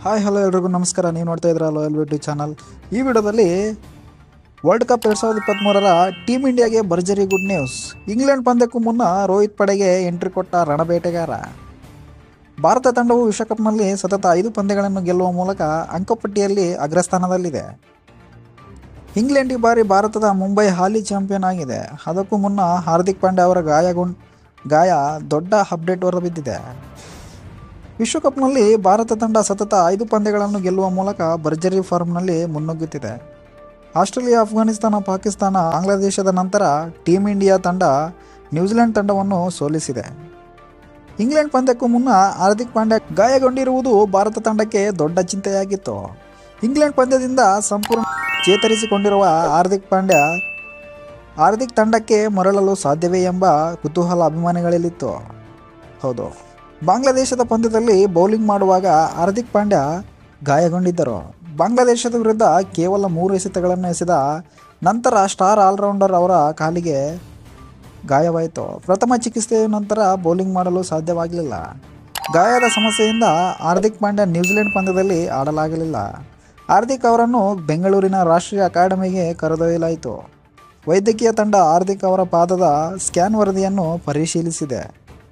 hi hello ಎಲ್ರಿಗೂ ನಮಸ್ಕಾರ ನೀವು ನೋಡ್ತಾ ಇದ್ದೀರಾ ಲಾಯಲ್ ಬ್ಯೂಟಿ ಚಾನಲ್ ಈ ವಿಡಿಯೋದಲ್ಲಿ ವರ್ಲ್ಡ್ ಕಪ್ ಎರಡು ಸಾವಿರದ ಇಪ್ಪತ್ತ್ಮೂರರ ಟೀಮ್ ಇಂಡಿಯಾಗೆ ಭರ್ಜರಿ ಗುಡ್ ನ್ಯೂಸ್ ಇಂಗ್ಲೆಂಡ್ ಪಂದ್ಯಕ್ಕೂ ಮುನ್ನ ರೋಹಿತ್ ಪಡೆಗೆ ಎಂಟ್ರಿ ಕೊಟ್ಟ ರಣಬೇಟೆಗಾರ ಭಾರತ ತಂಡವು ವಿಶ್ವಕಪ್ನಲ್ಲಿ ಸತತ ಐದು ಪಂದ್ಯಗಳನ್ನು ಗೆಲ್ಲುವ ಮೂಲಕ ಅಂಕಪಟ್ಟಿಯಲ್ಲಿ ಅಗ್ರಸ್ಥಾನದಲ್ಲಿದೆ ಇಂಗ್ಲೆಂಡ್ ಈ ಬಾರಿ ಭಾರತದ ಮುಂಬೈ ಹಾಲಿ ಚಾಂಪಿಯನ್ ಆಗಿದೆ ಅದಕ್ಕೂ ಮುನ್ನ ಹಾರ್ದಿಕ್ ಪಾಂಡ್ಯ ಅವರ ಗಾಯಗೊಂಡ್ ಗಾಯ ದೊಡ್ಡ ಅಪ್ಡೇಟ್ ಹೊರಬಿದ್ದಿದೆ ವಿಶ್ವಕಪ್ನಲ್ಲಿ ಭಾರತ ತಂಡ ಸತತ ಐದು ಪಂದ್ಯಗಳನ್ನು ಗೆಲ್ಲುವ ಮೂಲಕ ಭರ್ಜರಿ ಫಾರ್ಮ್ನಲ್ಲಿ ಮುನ್ನುಗ್ಗುತ್ತಿದೆ ಆಸ್ಟ್ರೇಲಿಯಾ ಅಫ್ಘಾನಿಸ್ತಾನ ಪಾಕಿಸ್ತಾನ ಬಾಂಗ್ಲಾದೇಶದ ನಂತರ ಟೀಮ್ ಇಂಡಿಯಾ ತಂಡ ನ್ಯೂಜಿಲೆಂಡ್ ತಂಡವನ್ನು ಸೋಲಿಸಿದೆ ಇಂಗ್ಲೆಂಡ್ ಪಂದ್ಯಕ್ಕೂ ಮುನ್ನ ಹಾರ್ದಿಕ್ ಪಾಂಡ್ಯ ಗಾಯಗೊಂಡಿರುವುದು ಭಾರತ ತಂಡಕ್ಕೆ ದೊಡ್ಡ ಚಿಂತೆಯಾಗಿತ್ತು ಇಂಗ್ಲೆಂಡ್ ಪಂದ್ಯದಿಂದ ಸಂಪೂರ್ಣ ಚೇತರಿಸಿಕೊಂಡಿರುವ ಹಾರ್ದಿಕ್ ಪಾಂಡ್ಯ ಹಾರ್ದಿಕ್ ತಂಡಕ್ಕೆ ಮರಳಲು ಸಾಧ್ಯವೇ ಎಂಬ ಕುತೂಹಲ ಅಭಿಮಾನಿಗಳಲ್ಲಿತ್ತು ಹೌದು ಬಾಂಗ್ಲಾದೇಶದ ಪಂದ್ಯದಲ್ಲಿ ಬೌಲಿಂಗ್ ಮಾಡುವಾಗ ಹಾರ್ದಿಕ್ ಪಾಂಡ್ಯ ಗಾಯಗೊಂಡಿದ್ದರು ಬಾಂಗ್ಲಾದೇಶದ ವಿರುದ್ಧ ಕೇವಲ ಮೂರು ಎಸೆತಗಳನ್ನು ಎಸೆದ ನಂತರ ಸ್ಟಾರ್ ಆಲ್ರೌಂಡರ್ ಅವರ ಕಾಲಿಗೆ ಗಾಯವಾಯಿತು ಪ್ರಥಮ ಚಿಕಿತ್ಸೆಯ ನಂತರ ಬೌಲಿಂಗ್ ಮಾಡಲು ಸಾಧ್ಯವಾಗಲಿಲ್ಲ ಗಾಯದ ಸಮಸ್ಯೆಯಿಂದ ಹಾರ್ದಿಕ್ ಪಾಂಡ್ಯ ನ್ಯೂಜಿಲೆಂಡ್ ಪಂದ್ಯದಲ್ಲಿ ಆಡಲಾಗಲಿಲ್ಲ ಹಾರ್ದಿಕ್ ಅವರನ್ನು ಬೆಂಗಳೂರಿನ ರಾಷ್ಟ್ರೀಯ ಅಕಾಡೆಮಿಗೆ ಕರೆದೊಯ್ಯಲಾಯಿತು ವೈದ್ಯಕೀಯ ತಂಡ ಹಾರ್ದಿಕ್ ಅವರ ಪಾದದ ಸ್ಕ್ಯಾನ್ ವರದಿಯನ್ನು ಪರಿಶೀಲಿಸಿದೆ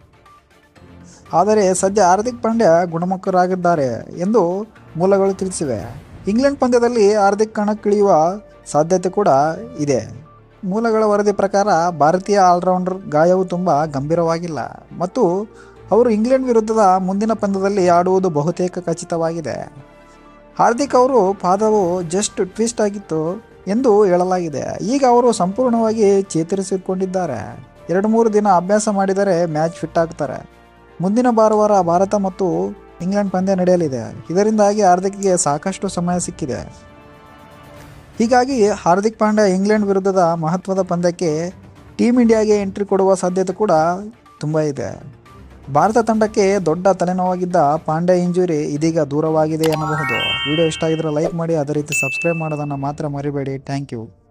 ಆದರೆ ಸದ್ಯ ಹಾರ್ದಿಕ್ ಪಾಂಡ್ಯ ಗುಣಮುಖರಾಗಿದ್ದಾರೆ ಎಂದು ಮೂಲಗಳು ತಿಳಿಸಿವೆ ಇಂಗ್ಲೆಂಡ್ ಪಂದ್ಯದಲ್ಲಿ ಹಾರ್ದಿಕ್ ಕಣಕ್ಕಿಳಿಯುವ ಸಾಧ್ಯತೆ ಕೂಡ ಇದೆ ಮೂಲಗಳ ವರದಿ ಪ್ರಕಾರ ಭಾರತೀಯ ಆಲ್ರೌಂಡರ್ ಗಾಯವು ತುಂಬ ಗಂಭೀರವಾಗಿಲ್ಲ ಮತ್ತು ಅವರು ಇಂಗ್ಲೆಂಡ್ ವಿರುದ್ಧದ ಮುಂದಿನ ಪಂದ್ಯದಲ್ಲಿ ಆಡುವುದು ಬಹುತೇಕ ಖಚಿತವಾಗಿದೆ ಹಾರ್ದಿಕ್ ಅವರು ಪಾದವು ಜಸ್ಟ್ ಟ್ವಿಸ್ಟ್ ಆಗಿತ್ತು ಎಂದು ಹೇಳಲಾಗಿದೆ ಈಗ ಅವರು ಸಂಪೂರ್ಣವಾಗಿ ಚೇತರಿಸಿಕೊಂಡಿದ್ದಾರೆ ಎರಡು ಮೂರು ದಿನ ಅಭ್ಯಾಸ ಮಾಡಿದರೆ ಮ್ಯಾಚ್ ಫಿಟ್ ಆಗ್ತಾರೆ ಮುಂದಿನ ಭಾನುವಾರ ಭಾರತ ಮತ್ತು ಇಂಗ್ಲೆಂಡ್ ಪಂದ್ಯ ನಡೆಯಲಿದೆ ಇದರಿಂದಾಗಿ ಹಾರ್ದಿಕ್ಗೆ ಸಾಕಷ್ಟು ಸಮಯ ಸಿಕ್ಕಿದೆ ಹೀಗಾಗಿ ಹಾರ್ದಿಕ್ ಪಾಂಡ್ಯ ಇಂಗ್ಲೆಂಡ್ ವಿರುದ್ಧದ ಮಹತ್ವದ ಪಂದ್ಯಕ್ಕೆ ಟೀಮ್ ಇಂಡಿಯಾಗೆ ಎಂಟ್ರಿ ಕೊಡುವ ಸಾಧ್ಯತೆ ಕೂಡ ತುಂಬ ಇದೆ ಭಾರತ ತಂಡಕ್ಕೆ ದೊಡ್ಡ ತಲೆನೋವಾಗಿದ್ದ ಪಾಂಡ್ಯ ಇಂಜುರಿ ಇದೀಗ ದೂರವಾಗಿದೆ ಎನ್ನಬಹುದು ವಿಡಿಯೋ ಇಷ್ಟ ಆಗಿದ್ರೆ ಲೈಕ್ ಮಾಡಿ ಅದೇ ರೀತಿ ಸಬ್ಸ್ಕ್ರೈಬ್ ಮಾಡೋದನ್ನು ಮಾತ್ರ ಮರಿಬೇಡಿ ಥ್ಯಾಂಕ್ ಯು